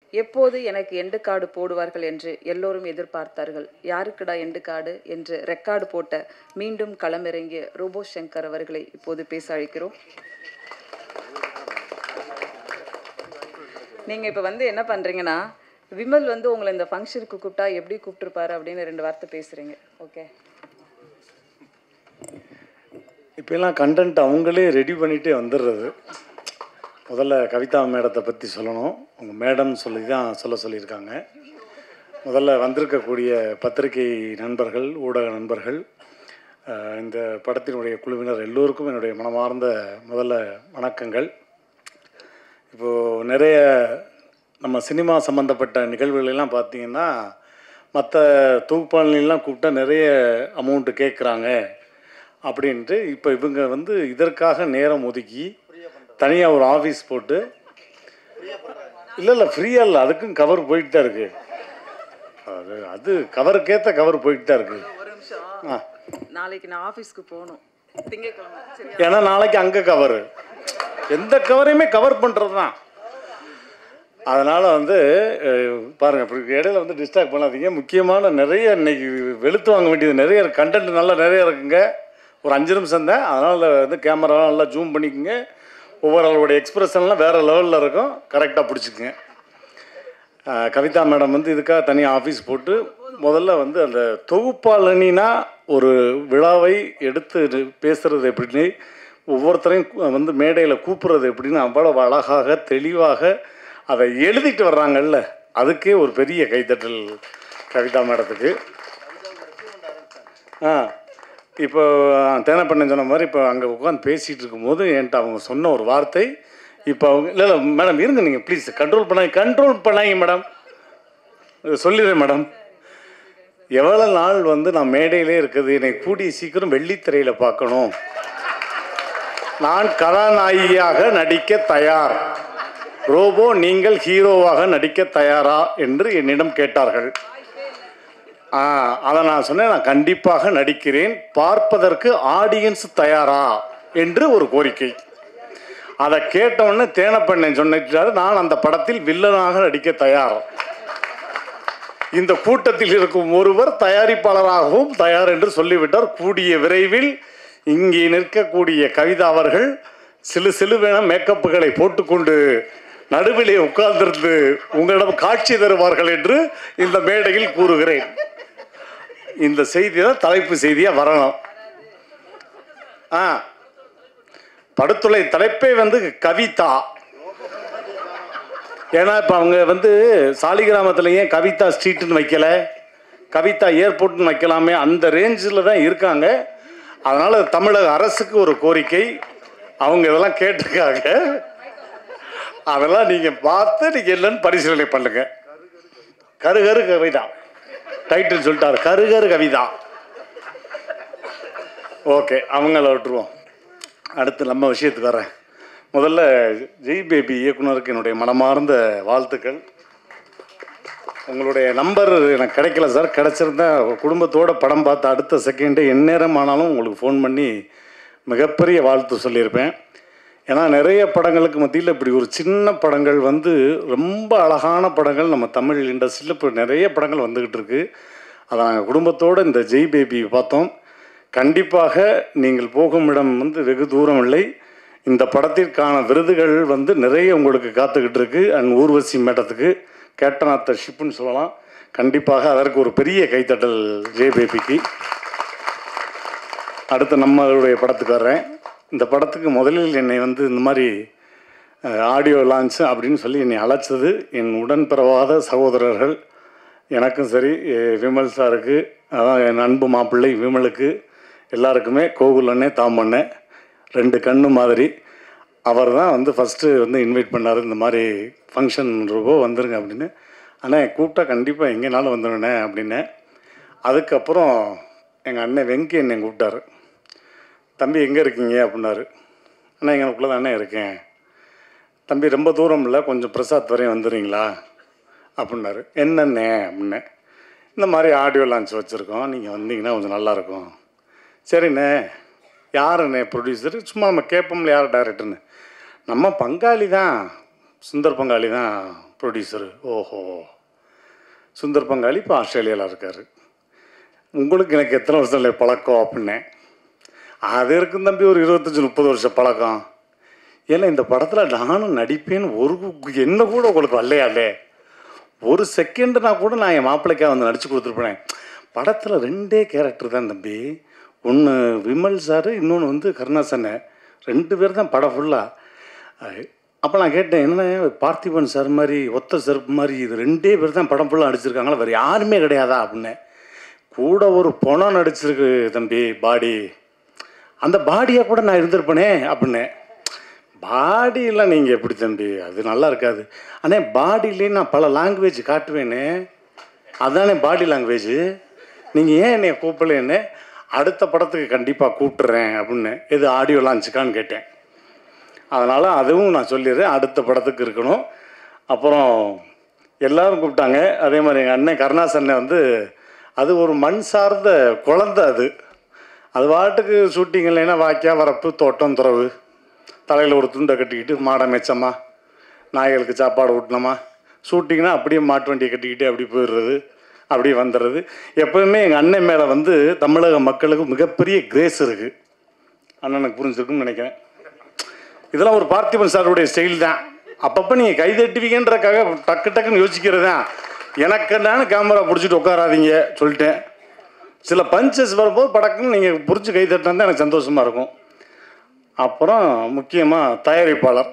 எப்போது எனக்கு end card போடுவார்கள் என்று எல்லோரும் எதிர்பார்த்தார்கள் யாருக்குடா எண்டு கார்டு என்று ரெக்கார்டு போட்ட மீண்டும் களமிறங்கிய ரோபோ சங்கர் அவர்களை இப்போது பேச அழைக்கிறோம் நீங்கள் இப்போ வந்து என்ன பண்ணுறீங்கன்னா விமல் வந்து உங்களை இந்த ஃபங்க்ஷனுக்கு கூப்பிட்டா எப்படி கூப்பிட்டுருப்பாரு அப்படின்னு ரெண்டு வார்த்தை பேசுகிறீங்க ஓகே இப்போலாம் கண்டென்ட் அவங்களே ரெடி பண்ணிகிட்டே வந்துடுறது முதல்ல கவிதா மேடத்தை பற்றி சொல்லணும் அவங்க மேடம் சொல்லி தான் சொல்ல சொல்லியிருக்காங்க முதல்ல வந்திருக்கக்கூடிய பத்திரிகை நண்பர்கள் ஊடக நண்பர்கள் அஹ், இந்த படத்தினுடைய குழுவினர் எல்லோருக்கும் என்னுடைய மனமார்ந்த முதல்ல வணக்கங்கள் இப்போது நிறைய நம்ம சினிமா சம்மந்தப்பட்ட நிகழ்வுகள் எல்லாம் பார்த்தீங்கன்னா மற்ற தொகுப்பாளர்களெலாம் கூப்பிட்டா நிறைய அமௌண்ட்டு கேட்குறாங்க அப்படின்ட்டு இப்போ இவங்க வந்து இதற்காக நேரம் ஒதுக்கி தனியாக ஒரு ஆஃபீஸ் போட்டு இல்லை இல்லை ஃப்ரீயாக இல்லை அதுக்கும் கவர் போயிட்டு தான் இருக்குது அது அது கவருக்கேற்ற கவர் போயிட்டு தான் இருக்குது ஒரு நிமிஷம் ஆ நாளைக்கு நான் ஆஃபீஸ்க்கு போகணும் திங்கட்கிழமை சரி ஏன்னா நாளைக்கு அங்கே கவர் எந்த கவரையுமே கவர் பண்ணுறது தான் அதனால் வந்து அஹ், பாருங்க இப்படி இடையில வந்து டிஸ்ட்ராக்ட் பண்ணாதீங்க முக்கியமான நிறைய இன்னைக்கு வெளுத்து வாங்க வேண்டியது நிறைய கண்டென்ட் நல்லா நிறைய இருக்குங்க ஒரு அஞ்சு நிமிஷம் தான் அதனால் வந்து கேமராலாம் நல்லா ஜூம் பண்ணிக்கோங்க ஒவ்வொரு ஆளுடைய எக்ஸ்பிரஷன்லாம் வேறு லெவலில் இருக்கும் கரெக்டாக பிடிச்சிக்குங்க அஹ், கவிதா மேடம் வந்து இதுக்காக தனியாக ஆஃபீஸ் போட்டு முதல்ல வந்து அந்த தொகுப்பாளனினா ஒரு விழாவை எடுத்து இது பேசுறது எப்படின்னு ஒவ்வொருத்தரையும் கூ- வந்து மேடையில் கூப்பிடுறது எப்படின்னு அவ்வளவு அழகாக தெளிவாக அதை எழுதிட்டு வர்றாங்கல்ல அதுக்கே ஒரு பெரிய கைத்தட்டல் கவிதா மேடத்துக்கு ஆ இப்போ தேனப்பண்ணன் சொன்ன மாதிரி இப்போ அங்கே உட்காந்து பேசிகிட்டு இருக்கும்போது என்கிட்ட அவங்க சொன்ன ஒரு வார்த்தை இப்போ அவங்க இல்லை இல்லை மேடம் இருங்க நீங்கள் ப்ளீஸ் கண்ட்ரோல் பண்ணாங்க கண்ட்ரோல் பண்ணாங்க மேடம் சொல்லிடுறேன் மேடம் எவ்வளோ நாள் வந்து நான் மேடையிலே இருக்குது என்னை கூடிய சீக்கிரம் வெள்ளித்திரையில் பார்க்கணும் நான் கதாநாயகியாக நடிக்க தயார் ரோபோ நீங்கள் ஹீரோவாக நடிக்க தயாரா என்று என்னிடம் கேட்டார்கள் ஆ அதை நான் சொன்னேன் நான் கண்டிப்பாக நடிக்கிறேன் பார்ப்பதற்கு ஆடியன்ஸ் தயாரா என்று ஒரு கோரிக்கை அதை கேட்டவுடனே தேனப்பண்ணன் சொன்னிட்டாரு நான் அந்த படத்தில் வில்லனாக நடிக்க தயார் இந்த கூட்டத்தில் இருக்கும் ஒருவர் தயாரிப்பாளராகவும் தயார் என்று சொல்லிவிட்டார் கூடிய விரைவில் இங்கே நிற்கக்கூடிய கவிதா அவர்கள் சிலு சிலுவென மேக்கப்புகளை போட்டுக்கொண்டு நடுவிலே உட்கார்ந்திருந்து உங்களிடம் காட்சி தருவார்கள் என்று இந்த மேடையில் கூறுகிறேன் இந்த செய்தி தான் தலைப்பு செய்தியா வரணும் ஆ படுத்துளை தலைப்பே வந்து கவிதா ஏன்னா இப்போ அவங்க வந்து சாலிகிராமத்தில் ஏன் கவிதா ஸ்ட்ரீட்டுன்னு வைக்கல கவிதா ஏர்போர்ட்னு வைக்கலாமே அந்த ரேஞ்சில் தான் இருக்காங்க அதனால் தமிழக அரசுக்கு ஒரு கோரிக்கை அவங்க இதெல்லாம் கேட்டிருக்காங்க அதெல்லாம் நீங்கள் பார்த்து நீங்கள் என்னன்னு பரிசீலனை பண்ணுங்க கருகரு கவிதா டைட்டில் சொல்லிட்டாரு கருகரு கவிதா ஓகே அவங்கள விட்டுருவோம் அடுத்து நம்ம விஷயத்துக்கு வரேன் முதல்ல ஜெய் பேபி இயக்குனருக்கு என்னுடைய மனமார்ந்த வாழ்த்துக்கள் உங்களுடைய நம்பர் எனக்கு கிடைக்கல சார் கிடச்சிருந்தா குடும்பத்தோட படம் பார்த்த அடுத்த செகண்டே எந்நேரம் ஆனாலும் உங்களுக்கு ஃபோன் பண்ணி மிகப்பெரிய வாழ்த்து சொல்லியிருப்பேன் ஏன்னா நிறைய படங்களுக்கு மத்தியில் இப்படி ஒரு சின்ன படங்கள் வந்து ரொம்ப அழகான படங்கள் நம்ம தமிழ் இண்டஸ்ட்ரியில் இப்போ நிறைய படங்கள் வந்துக்கிட்டு இருக்கு அதை நாங்கள் குடும்பத்தோடு இந்த ஜெய் பேபி பார்த்தோம் கண்டிப்பாக நீங்கள் போகும் இடம் வந்து வெகு தூரம் இல்லை இந்த படத்திற்கான விருதுகள் வந்து நிறைய உங்களுக்கு காத்துக்கிட்டு இருக்கு அண்ட் ஊர்வசி மேடத்துக்கு கேட்டநாத்த ஷிப்புன்னு சொல்லலாம் கண்டிப்பாக அதற்கு ஒரு பெரிய கைத்தட்டல் ஜெய் பேபிக்கு அடுத்து நம்மளுடைய படத்துக்கு வர்றேன் இந்த படத்துக்கு முதலில் என்னை வந்து இந்த மாதிரி ஆடியோ லான்ச் அப்படின்னு சொல்லி என்னை அழைச்சது என் உடன்பிறவாத சகோதரர்கள் எனக்கும் சரி எ- விமல் சாருக்கு அதான் என் அன்பு மாப்பிள்ளை விமலுக்கு எல்லாருக்குமே கோகுல் அண்ணே தாமண்ணே ரெண்டு கண்ணு மாதிரி அவர் தான் வந்து ஃபஸ்ட்டு வந்து இன்வைட் பண்ணார் இந்த மாதிரி ஃபங்க்ஷன் ரூபோ வந்துருங்க அப்படின்னு ஆனால் கூப்பிட்டா கண்டிப்பாக எங்கேனாலும் வந்துடுண்ணே அப்படின்னேன் அதுக்கப்புறம் எங்கள் அண்ணன் வெங்கி என்னை கூப்பிட்டாரு தம்பி எங்கே இருக்கீங்க அப்படின்னாரு அண்ணா எங்களுக்குள்ளே தானே இருக்கேன் தம்பி ரொம்ப தூரம் இல்லை கொஞ்சம் பிரசாத் வரையும் வந்துடுறீங்களா அப்படின்னாரு என்னண்ணே அப்படின்னேன் இந்த மாதிரி ஆடியோ லான்ச் வச்சுருக்கோம் நீங்கள் வந்தீங்கன்னா கொஞ்சம் நல்லாயிருக்கும் சரிண்ணே யாருண்ணே ப்ரொடியூசர் சும்மா நம்ம கேட்போம்ல யார் டைரக்டர்னு நம்ம பங்காளி தான் சுந்தர் பங்காளி தான் ப்ரொடியூசரு ஓஹோ சுந்தர் பங்காளி இப்போ ஆஸ்திரேலியாவில் இருக்கார் உங்களுக்கு எனக்கு எத்தனை வருஷம் இல்லை பழக்கம் அப்படின்னேன் அது இருக்கும் தம்பி ஒரு இருபத்தஞ்சி முப்பது வருஷம் பழக்கம் ஏன்னா இந்த படத்தில் நானும் நடிப்பேன்னு ஒரு என்ன கூட உங்களுக்கு வரலையாலே ஒரு செகண்டுனா கூட நான் என் மாப்பிள்ளைக்காக வந்து நடிச்சு கொடுத்துருப்பேன் படத்தில் ரெண்டே கேரக்டர் தான் தம்பி ஒன்று விமல் சார் இன்னொன்று வந்து கருணாசனை ரெண்டு பேர் தான் படம் ஃபுல்லாக அப்போ நான் கேட்டேன் என்ன பார்த்திபன் சார் மாதிரி ஒத்த செருப்பு மாதிரி இது ரெண்டே பேர் தான் படம் ஃபுல்லாக நடிச்சிருக்காங்களா வேறு யாருமே கிடையாதா அப்படின்னேன் கூட ஒரு பணம் நடிச்சிருக்கு தம்பி பாடி அந்த பாடியாக கூட நான் இருந்திருப்பேனே அப்படின்னேன் பாடியெல்லாம் நீங்கள் எப்படி தம்பி அது நல்லா இருக்காது அண்ணே பாடியிலே நான் பல லாங்குவேஜ் காட்டுவேனே அதானே பாடி லாங்குவேஜ் நீங்கள் ஏன் என்னை கூப்பிடலன்னு அடுத்த படத்துக்கு கண்டிப்பாக கூப்பிட்டுறேன் அப்படின்னு எது ஆடியோ லான்ச்சுக்கான்னு கேட்டேன் அதனால் அதுவும் நான் சொல்லிடுறேன் அடுத்த படத்துக்கு இருக்கணும் அப்புறம் எல்லாரும் கூப்பிட்டாங்க அதே மாதிரி எங்கள் அண்ணன் கருணாஸ் அண்ணன் வந்து அது ஒரு மண் சார்ந்த குழந்தை அது அது பாட்டுக்கு ஷூட்டிங் இல்லைன்னா வாக்கியா வரப்பு தோட்டம் துறவு தலையில் ஒரு துண்டை கட்டிக்கிட்டு மாடை மேய்ச்சம்மா நாய்களுக்கு சாப்பாடு ஊட்டினோமா ஷூட்டிங்னா அப்படியே மாட்டு வண்டியை கட்டிக்கிட்டு அப்படி போயிடுறது அப்படியே வந்துடுறது எப்போவுமே எங்கள் அண்ணன் மேலே வந்து தமிழக மக்களுக்கு மிகப்பெரிய கிரேஸ் இருக்குது அண்ணனுக்கு புரிஞ்சிருக்குன்னு நினைக்கிறேன் இதெல்லாம் ஒரு பார்த்திபன் சாருடைய ஸ்டைல் தான் அப்பப்போ நீங்கள் கை தட்டுவீங்கன்றக்காக டக்கு டக்குன்னு யோசிக்கிறது தான் எனக்கு என்னன்னு கேமரா பிடிச்சிட்டு உட்காராதீங்க சொல்லிட்டேன் சில பஞ்சஸ் வரும்போது படக்குன்னு நீங்கள் பிடிச்சி கை தட்டினா தான் எனக்கு சந்தோஷமாக இருக்கும் அப்புறம் முக்கியமாக தயாரிப்பாளர்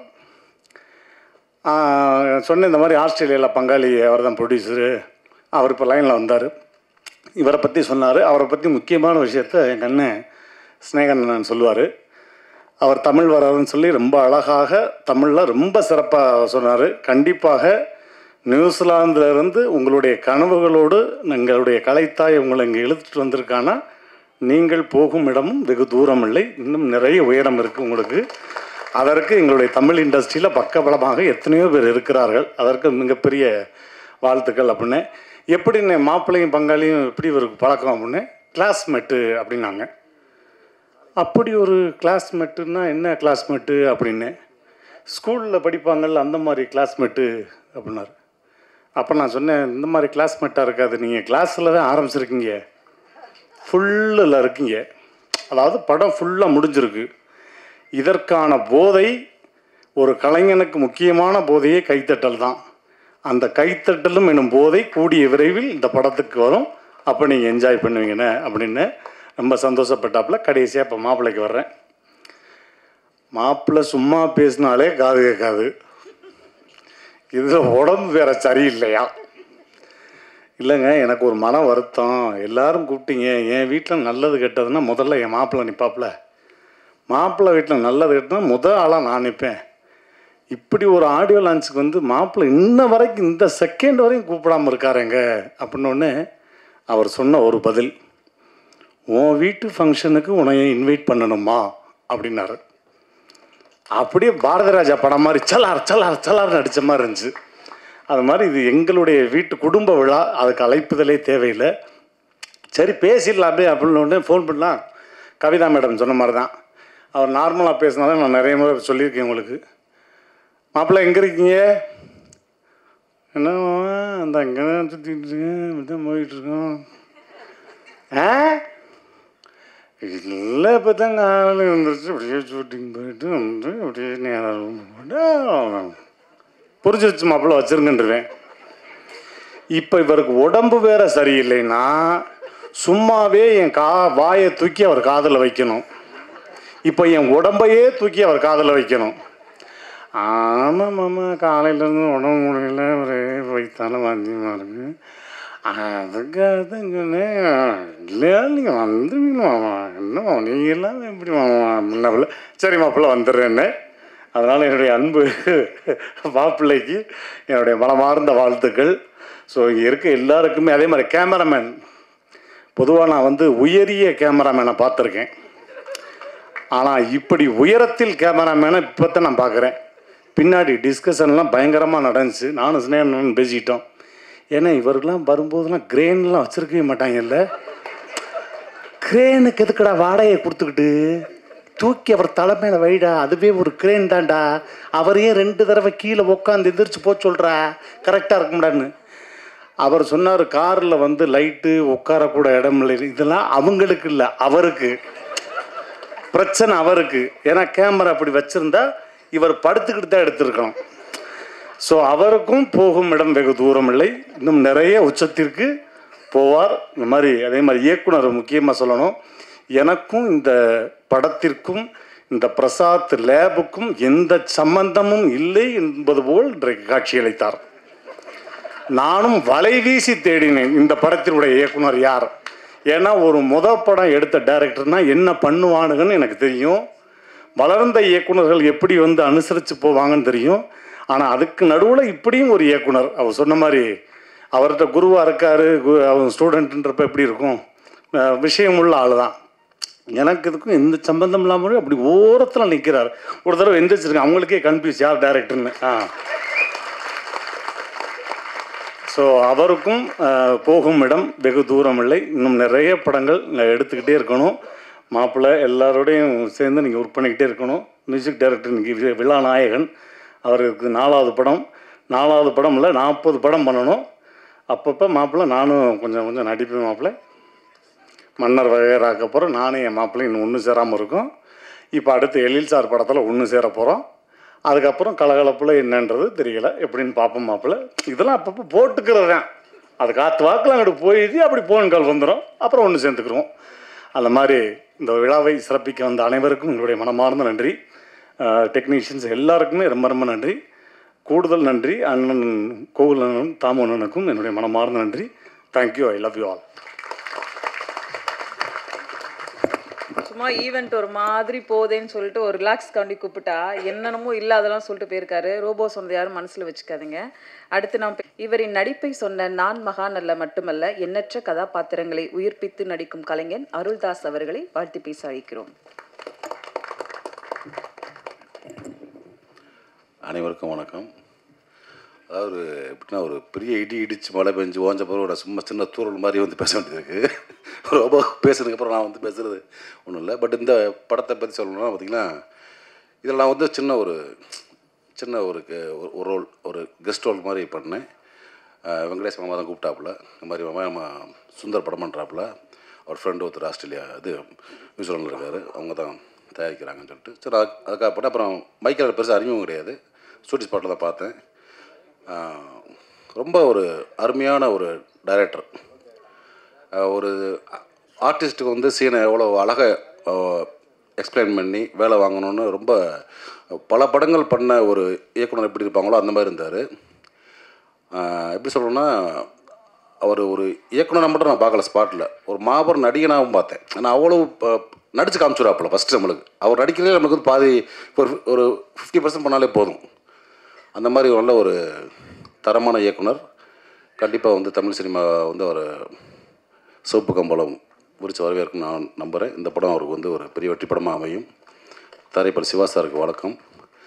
ஆஹ் சொன்னேன் இந்த மாதிரி ஆஸ்திரேலியாவில் பங்காளி அவர் தான் ப்ரொடியூசரு அவர் இப்போ லைனில் வந்தார் இவரை பற்றி சொன்னார் அவரை பற்றி முக்கியமான விஷயத்த எங்கள் அண்ணன் ஸ்னேகன் சொல்லுவார் அவர் தமிழ் வராருன்னு சொல்லி ரொம்ப அழகாக தமிழில் ரொம்ப சிறப்பாக சொன்னார் கண்டிப்பாக நியூசிலாந்துல இருந்து உங்களுடைய கனவுகளோடு எங்களுடைய கலைத்தாய் உங்களை இங்கே இழுத்துட்டு வந்திருக்கானா நீங்கள் போகும் இடமும் வெகு தூரம் இல்லை இன்னும் நிறைய உயரம் இருக்குது உங்களுக்கு அதற்கு எங்களுடைய தமிழ் இண்டஸ்ட்ரியில் பக்கபலமாக எத்தனையோ பேர் இருக்கிறார்கள் அதற்கு மிகப்பெரிய வாழ்த்துக்கள் அப்படின்னு எப்படி மாப்பிள்ளையும் பங்காளியும் எப்படி இவருக்கு பழக்கம் அப்படின்னு கிளாஸ்மேட்டு அப்படின்னாங்க அப்படி ஒரு கிளாஸ்மேட்டுன்னா என்ன கிளாஸ்மேட்டு அப்படின்னு ஸ்கூலில் படிப்பாங்கள்ல அந்த மாதிரி கிளாஸ்மேட்டு அப்படின்னாரு அப்போ நான் சொன்னேன் இந்த மாதிரி கிளாஸ்மேட்டாக இருக்காது நீங்கள் கிளாஸில் தான் ஆரம்பிச்சிருக்கீங்க ஃபுல்லில் இருக்கீங்க அதாவது படம் ஃபுல்லாக முடிஞ்சிருக்கு இதற்கான போதை ஒரு கலைஞனுக்கு முக்கியமான போதையே கைத்தட்டல் தான் அந்த கைத்தட்டலும் என்னும் போதை கூடிய விரைவில் இந்த படத்துக்கு வரும் அப்போ நீங்கள் என்ஜாய் பண்ணுவீங்கண்ணே அப்படின்னு ரொம்ப சந்தோஷப்பட்டாப்புல கடைசியாக இப்போ மாப்பிள்ளைக்கு வர்றேன் மாப்பிள்ளை சும்மா பேசினாலே காது கேட்காது இதில் உடம்பு வேற சரியில்லையா இல்லைங்க எனக்கு ஒரு மன வருத்தம் எல்லாரும் கூப்பிட்டீங்க என் வீட்டில் நல்லது கெட்டதுன்னா முதல்ல என் மாப்பிள்ளை நிற்பாப்புல மாப்பிள்ளை வீட்டில் நல்லது கெட்டதுன்னா முதல் ஆளாக நான் நிற்பேன் இப்படி ஒரு ஆடியோ லான்ச்சுக்கு வந்து மாப்பிள்ளை இன்ன வரைக்கும் இந்த செகண்ட் வரையும் கூப்பிடாம இருக்காருங்க அப்படின்னோடனே அவர் சொன்ன ஒரு பதில் உன் வீட்டு ஃபங்க்ஷனுக்கு உன்னைய இன்வைட் பண்ணணுமா அப்படின்னாரு அப்படியே பாரதி ராஜா படம் மாதிரி சலார் சலார் சலார் நடித்த மாதிரி இருந்துச்சு அது மாதிரி இது எங்களுடைய வீட்டு குடும்ப விழா அதுக்கு அழைப்புதலே தேவையில்லை சரி பேசிடலாமே அப்படின்னு உடனே ஃபோன் பண்ணலாம் கவிதா மேடம் சொன்ன மாதிரி தான் அவர் நார்மலாக பேசினாலும் நான் நிறைய முறை சொல்லியிருக்கேன் உங்களுக்கு மாப்பிள்ளை எங்கே இருக்கீங்க என்ன அந்த அங்கே தான் சுற்றிட்டு இருக்கேன் இப்படி தான் போயிட்டு இருக்கோம் ஆ இல்லை இப்போ தான் காலையில் வந்துருச்சு அப்படியே ஷூட்டிங் போயிட்டு வந்து அப்படியே நேரம் room போட்டு புரிஞ்சிருச்சு மாப்பிள்ள வச்சிருங்கன்றுவேன் இப்போ இவருக்கு உடம்பு வேற சரியில்லைன்னா சும்மாவே என் கா வாயை தூக்கி அவர் காதில் வைக்கணும் இப்போ என் உடம்பையே தூக்கி அவர் காதில் வைக்கணும் ஆமாம் மாமா காலையிலேருந்து உடம்பு முடியல ஒரே வயிற்றால வாந்தியமாக இருக்கு அதுக்காக தான் சொன்னேன் இல்லையா நீங்கள் வந்துருவீங்க மாமா என்ன மாமா நீங்கள் எல்லாம் எப்படி மாமா முன்னப்பிள்ள சரி மாப்பிள்ள வந்துடுறேன்னு அதனால் என்னுடைய அன்பு மாப்பிள்ளைக்கு என்னுடைய மனமார்ந்த வாழ்த்துக்கள் ஸோ இங்கே இருக்க எல்லாருக்குமே அதே மாதிரி கேமராமேன் பொதுவாக நான் வந்து உயரிய கேமராமேனை பார்த்துருக்கேன் ஆனால் இப்படி உயரத்தில் கேமராமேனை இப்போ தான் நான் பார்க்குறேன் பின்னாடி டிஸ்கஷன்லாம் பயங்கரமாக நடந்துச்சு நானும் ஸ்னேகன் பேசிக்கிட்டோம் ஏன்னா இவருக்கெல்லாம் வரும்போதெல்லாம் கிரேன்லாம் வச்சுருக்கவே மாட்டாங்கல்ல கிரேனுக்கு எதுக்குடா வாடகையை கொடுத்துக்கிட்டு தூக்கி அவர் தலைமையில வைடா அதுவே ஒரு கிரேன் தான்டா அவரையே ரெண்டு தடவை கீழே உட்காந்து எந்திரிச்சு போக சொல்கிறா கரெக்டாக இருக்கும்டான்னு அவர் சொன்னார் காரில் வந்து லைட்டு உட்காரக்கூட இடம் இல்லை இதெல்லாம் அவங்களுக்கு இல்லை அவருக்கு பிரச்சனை அவருக்கு ஏன்னா கேமரா அப்படி வச்சிருந்தா இவர் படுத்துக்கிட்டு தான் எடுத்திருக்கணும் ஸோ அவருக்கும் போகும் இடம் வெகு தூரம் இல்லை இன்னும் நிறைய உச்சத்திற்கு போவார் இந்த மாதிரி அதே மாதிரி இயக்குனர் முக்கியமாக சொல்லணும் எனக்கும் இந்த படத்திற்கும் இந்த பிரசாத் லேபுக்கும் எந்த சம்பந்தமும் இல்லை என்பது போல் இன்றைக்கு காட்சியளித்தார் நானும் வலை வீசி தேடினேன் இந்த படத்தினுடைய இயக்குனர் யார் ஏன்னா ஒரு முத படம் எடுத்த டைரக்டர்னா என்ன பண்ணுவானுங்கன்னு எனக்கு தெரியும் வளர்ந்த இயக்குனர்கள் எப்படி வந்து அனுசரித்து போவாங்கன்னு தெரியும் ஆனால் அதுக்கு நடுவில் இப்படியும் ஒரு இயக்குனர் அவர் சொன்ன மாதிரி அவர்கிட்ட குருவாக இருக்கார் அவர் ஸ்டூடெண்ட்டுன்றப்ப எப்படி இருக்கும் அஹ் விஷயமுள்ள ஆள் தான் எனக்கு இதுக்கும் எந்த சம்பந்தம் இல்லாமல் அப்படி ஓரத்தில் நிற்கிறார் ஒரு தடவை எந்திரிச்சிருக்கேன் அவங்களுக்கே கன்ஃபியூஸ் யார் டேரக்டர்னு ஆ ஸோ அவருக்கும் அஹ், போகும் இடம் வெகு தூரம் இல்லை இன்னும் நிறைய படங்கள் நான் எடுத்துக்கிட்டே இருக்கணும் மாப்பிள்ளை எல்லாரோடையும் சேர்ந்து நீங்கள் ஒர்க் பண்ணிக்கிட்டே இருக்கணும் மியூசிக் டைரக்டர் இன்னைக்கு விழா நாயகன் அவருக்கு நாலாவது படம் நாலாவது படம் இல்லை நாற்பது படம் பண்ணணும் அப்பப்போ மாப்பிள்ளை நானும் கொஞ்சம் கொஞ்சம் நடிப்பேன் மாப்பிள்ளை மன்னர் வகையராக்க போகிறோம் நானும் என் மாப்பிள்ளை இன்னும் ஒன்று சேராமல் இருக்கும் இப்போ அடுத்து எழில் சார் படத்தில் ஒன்று சேர போகிறோம் அதுக்கப்புறம் கலகலப்பில் என்னன்றது தெரியல எப்படின்னு பார்ப்போம் மாப்பிள்ளை இதெல்லாம் அப்பப்போ போட்டுக்கிறது தான் அது காற்று வாக்கில் அங்கிட்டு போயிடுச்சு அப்படி போன் கால் வந்துடும் அப்புறம் ஒன்று சேர்ந்துக்குருவோம் அந்த மாதிரி இந்த விழாவை சிறப்பிக்க வந்த அனைவருக்கும் உங்களுடைய மனமார்ந்த நன்றி டெக்னீஷியன்ஸ் எல்லாருக்குமே ரொம்ப ரொம்ப நன்றி கூடுதல் நன்றி அண்ணன் கோகுல் அண்ணன் தாமு அண்ணனுக்கும் என்னுடைய மனமார்ந்த நன்றி thank you I love you all சும்மா ஈவெண்ட் ஒரு மாதிரி போதேன்னு சொல்லிட்டு ஒரு ரிலாக்ஸ் காண்டி கூப்பிட்டா என்னென்னமோ இல்லாதெல்லாம் சொல்லிட்டு போயிருக்காரு ரோபோ சொன்னது யாரும் மனசுல வச்சுக்காதீங்க அடுத்து நாம் பே- இவரின் நடிப்பை சொன்ன நான் மகான் அல்ல மட்டுமல்ல எண்ணற்ற கதாபாத்திரங்களை உயிர்ப்பித்து நடிக்கும் கலைஞன் அருள்தாஸ் அவர்களை வாழ்த்து பேச அழைக்கிறோம் அனைவருக்கும் வணக்கம் அதாவது எப்படின்னா ஒரு பெரிய இடி இடிச்சு மழை பெஞ்சு ஓஞ்ச பிறகு ஒரு சும்மா சின்ன தூரல் மாதிரி வந்து பேச வேண்டியது இருக்குது ரொம்ப பேசுனதுக்கப்புறம் நான் வந்து பேசுகிறது ஒன்றும் இல்லை பட் இந்த படத்தை பற்றி சொல்லணும்னா பார்த்தீங்கன்னா இதில் நான் வந்து சின்ன ஒரு சின்ன ஒரு க- ஒரு- ஒரு ரோல் ஒரு கெஸ்ட் ரோல் மாதிரி பண்ணேன் அஹ் வெங்கடேஷ் மாமா தான் கூப்பிட்டாப்புல இந்த மாதிரி மாமா நம்ம சுந்தர் படம் பண்ணுறாப்புல அவர் ஃப்ரெண்டு ஒருத்தர் ஆஸ்திரேலியா இது நியூசிலாண்டில் இருக்கார் அவங்க தான் தயாரிக்கிறாங்கன்னு சொல்லிட்டு சரி அது- அதுக்காக போட்டு அப்புறம் மைக்கில் பெருசாக அறிமுகம் கிடையாது ஷூட்டிங் ஸ்பாட்டில் தான் பார்த்தேன் ஆஹ் ரொம்ப ஒரு அருமையான ஒரு டைரக்டர் ஒரு ஆர்டிஸ்ட்டுக்கு வந்து சீனை எவ்வளோ அழகாக எக்ஸ்பிளைன் பண்ணி வேலை வாங்கணும்னு ரொம்ப பல படங்கள் பண்ண ஒரு இயக்குனர் எப்படி இருப்பாங்களோ அந்த மாதிரி இருந்தார் எப்படி சொல்லணும்னா அவர் ஒரு இயக்குனரை மட்டும் நான் பார்க்கல ஸ்பாட்டில் ஒரு மாபெரும் நடிகனாகவும் பார்த்தேன் ஆனால் அவ்வளோ ப- நடிச்சு காமிச்சுடாப்புல ஃபஸ்ட்டு நம்மளுக்கு அவர் நடிக்கிறதே நமக்கு வந்து பாதி ஒரு ஒரு ஃபிஃப்டி பர்சன்ட் பண்ணாலே போதும் அந்த மாதிரி நல்ல ஒரு தரமான இயக்குனர் கண்டிப்பாக வந்து தமிழ் சினிமா வந்து அவர் சிவப்பு கம்பளம் விரிச்சு வரவேற்கும் நான் நம்புகிறேன் இந்த படம் அவருக்கு வந்து ஒரு பெரிய வெற்றி படமாக அமையும் தரைப்பல் சிவா சாருக்கு வணக்கம்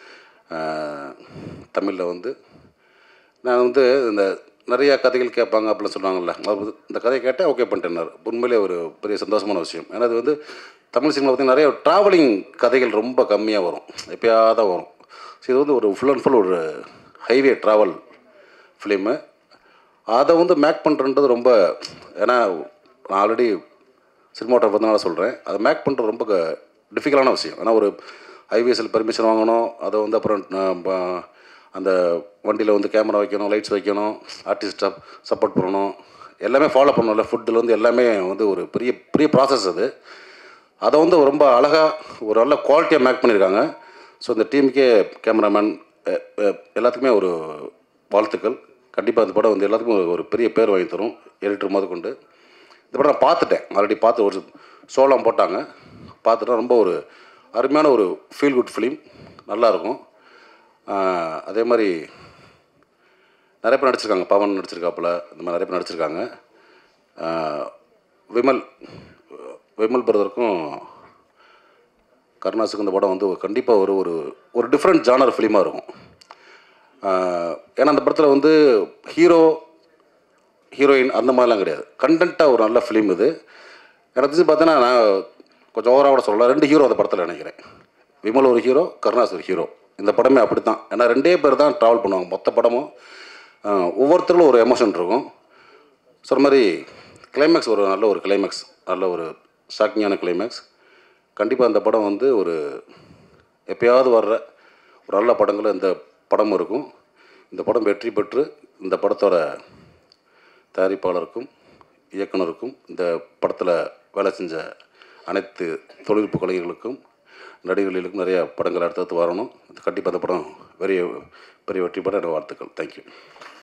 தமிழில் வந்து நான் வந்து இந்த நிறையா கதைகள் கேட்பாங்க அப்படிலாம் சொல்லுவாங்கல்ல அவர் வந்து இந்த கதையை கேட்டால் ஓகே பண்ணிட்டேன்னார் உண்மையிலே ஒரு பெரிய சந்தோஷமான விஷயம் ஏன்னா அது வந்து தமிழ் சினிமா பார்த்தீங்கன்னா நிறைய ட்ராவலிங் கதைகள் ரொம்ப கம்மியாக வரும் எப்பயாவது தான் வரும் ஸோ இது வந்து ஒரு ஃபுல் அண்ட் ஃபுல் ஒரு ஹைவே ட்ராவல் ஃபிலிமு அதை வந்து மேக் பண்ணுறது ரொம்ப ஏன்னா நான் ஆல்ரெடி சினிமாட்டோகிராஃபர் தான் சொல்கிறேன் அதை மேக் பண்ணுறது ரொம்ப டிஃபிகல்ட்டான விஷயம் ஏன்னா ஒரு ஹைவேஸில் பெர்மிஷன் வாங்கணும் அதை வந்து அப்புறம் அஹ், ப- அந்த வண்டியில் வந்து கேமரா வைக்கணும் லைட்ஸ் வைக்கணும் ஆர்டிஸ்ட் சப்போர்ட் பண்ணணும் எல்லாமே ஃபாலோ பண்ணணும்ல ஃபுட்டில் வந்து எல்லாமே வந்து ஒரு பெரிய பெரிய ப்ராசஸ் அது அதை வந்து ரொம்ப அழகாக ஒரு நல்ல குவாலிட்டியாக மேக் பண்ணியிருக்காங்க ஸோ இந்த டீமுக்கே கேமராமேன் எல்லாத்துக்குமே ஒரு வாழ்த்துக்கள் கண்டிப்பாக இந்த படம் வந்து எல்லாத்துக்கும் ஒரு- ஒரு பெரிய பேர் வாங்கி தரும் எடிட்டர் முத கொண்டு இந்த படம் நான் பார்த்துட்டேன் ஆல்ரெடி பார்த்து ஒரு சோளம் போட்டாங்க பார்த்துட்டா ரொம்ப ஒரு அருமையான ஒரு ஃபீல் குட் ஃபிலிம் நல்லாயிருக்கும் அதே மாதிரி நிறைய பேர் நடிச்சிருக்காங்க பவன் நடிச்சிருக்காப்புல இந்த மாதிரி நிறைய பேர் நடிச்சிருக்காங்க ஆஹ் விமல் விமல் பிரதருக்கும் கருணாஸுக்கும் இந்த படம் வந்து கண்டிப்பாக ஒரு ஒரு ஒரு டிஃப்ரெண்ட் ஜானர் ஃபிலிமாக இருக்கும் ஆஹ் ஏன்னா அந்த படத்தில் வந்து ஹீரோ ஹீரோயின் அந்த மாதிரிலாம் கிடையாது கண்டென்ட்டாக ஒரு நல்ல ஃபிலிம் இது எனக்கு தெரிஞ்சு பார்த்தோன்னா நான் கொஞ்சம் ஓவராக கூட சொல்லலாம் ரெண்டு ஹீரோ அந்த படத்தில் நினைக்கிறேன் விமல் ஒரு ஹீரோ கருணாஸ் ஒரு ஹீரோ இந்த படமே அப்படி தான் ஏன்னா ரெண்டே பேர் தான் ட்ராவல் பண்ணுவாங்க மொத்த படமும் ஆஹ், ஒவ்வொருத்தருக்கும் ஒரு எமோஷன் இருக்கும் சொன்ன மாதிரி கிளைமேக்ஸ் ஒரு நல்ல ஒரு கிளைமேக்ஸ் நல்ல ஒரு ஷாக்கிங்கான கிளைமேக்ஸ் கண்டிப்பாக அந்த படம் வந்து ஒரு எப்பயாவது வர்ற ஒரு நல்ல படங்களும் இந்த படமும் இருக்கும் இந்த படம் வெற்றி பெற்று இந்த படத்தோட தயாரிப்பாளருக்கும் இயக்குனருக்கும் இந்த படத்தில் வேலை செஞ்ச அனைத்து தொழில்நுட்ப கலைஞர்களுக்கும் நடிகர்களுக்கும் நிறைய படங்கள் அடுத்தடுத்து வரணும் கண்டிப்பாக அந்த படம் பெரிய பெரிய வெற்றி பெற என்னோட வாழ்த்துக்கள் தேங்க்யூ